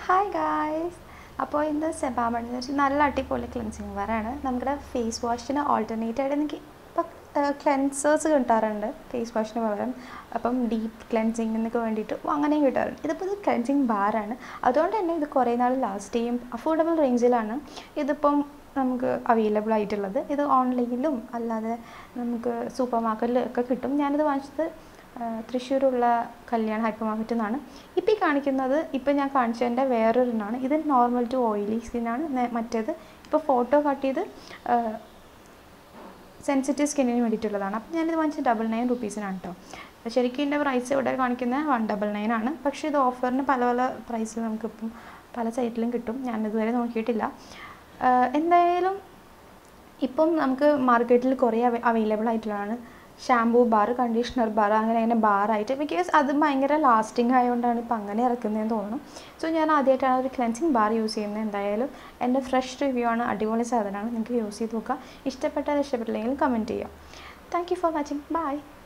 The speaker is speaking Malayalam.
ഹായ് ഗായ്സ് അപ്പോൾ ഇന്ന് സെബാമൺ എന്ന് വെച്ചാൽ നല്ല അടിപൊളി ക്ലെൻസിങ് വരാണ് നമ്മുടെ ഫേസ് വാഷിന് ഓൾട്ടർനേറ്റ് ആയിട്ട് എനിക്ക് ഇപ്പോൾ ക്ലെൻസേഴ്സ് കിട്ടാറുണ്ട് ഫേസ് വാഷിന് പകരം അപ്പം ഡീപ്പ് ക്ലെൻസിങ്ങിനൊക്കെ വേണ്ടിയിട്ട് അങ്ങനെയും കിട്ടാറുണ്ട് ഇതിപ്പോൾ ഇത് ക്ലെൻസിങ് ബാറാണ് അതുകൊണ്ട് തന്നെ ഇത് കുറേ നാൾ ലാസ്റ്റ് ചെയ്യും അഫോർഡബിൾ റേഞ്ചിലാണ് ഇതിപ്പം നമുക്ക് അവൈലബിൾ ആയിട്ടുള്ളത് ഇത് ഓൺലൈനിലും അല്ലാതെ നമുക്ക് സൂപ്പർ മാർക്കറ്റിലും ഒക്കെ കിട്ടും ഞാനിത് വാങ്ങിച്ചത് ആ, തൃശ്ശൂരുള്ള കല്യാൺ ഹൈപ്പർ മാർക്കറ്റിൽ നിന്നാണ് ഇപ്പോൾ ഈ കാണിക്കുന്നത് ഇപ്പോൾ ഞാൻ കാണിച്ചതിൻ്റെ വേറൊരെണ്ണമാണ് ഇത് നോർമൽ ടു ഓയിലി സ്കിന്നാണ് നേ- മറ്റേത് ഇപ്പോൾ ഫോട്ടോ കട്ട് ചെയ്ത് സെൻസിറ്റീവ് സ്കിന്നിന് വേണ്ടിയിട്ടുള്ളതാണ് അപ്പോൾ ഞാനിത് വാങ്ങിച്ചത് ഡബിൾ നയൻ റുപ്പീസിനാണ് കേട്ടോ അപ്പോൾ ശരിക്കും ഇതിൻ്റെ പ്രൈസ് ഇവിടെ കാണിക്കുന്നത് വൺ ഡബിൾ നയൻ ആണ് പക്ഷേ ഇത് ഓഫറിന് പല പല പ്രൈസിൽ നമുക്കിപ്പം പല സൈറ്റിലും കിട്ടും ഞാനിതുവരെ നോക്കിയിട്ടില്ല ആ, എന്തായാലും ഇപ്പം നമുക്ക് മാർക്കറ്റിൽ കുറേ അവൈലബിൾ ആയിട്ടുള്ളതാണ് ഷാംപൂ ബാർ കണ്ടീഷണർ ബാർ അങ്ങനെ അങ്ങനെ ബാറായിട്ട് ബിക്കോസ് അത് ഭയങ്കര ലാസ്റ്റിംഗ് ആയതുകൊണ്ടാണ് ഇപ്പം അങ്ങനെ ഇറക്കുന്നതെന്ന് തോന്നുന്നു സോ ഞാൻ ആദ്യമായിട്ടാണ് ഒരു ക്ലെൻസിങ് ബാർ യൂസ് ചെയ്യുന്നത് എന്തായാലും എൻ്റെ ഫ്രഷ് റിവ്യൂ ആണ് അടിപൊളി സാധനമാണ് നിങ്ങൾക്ക് യൂസ് ചെയ്ത് നോക്കുക ഇഷ്ടപ്പെട്ടാൽ ഇഷ്ടപ്പെട്ടില്ലെങ്കിലും കമൻറ്റ് ചെയ്യാം thank you for watching by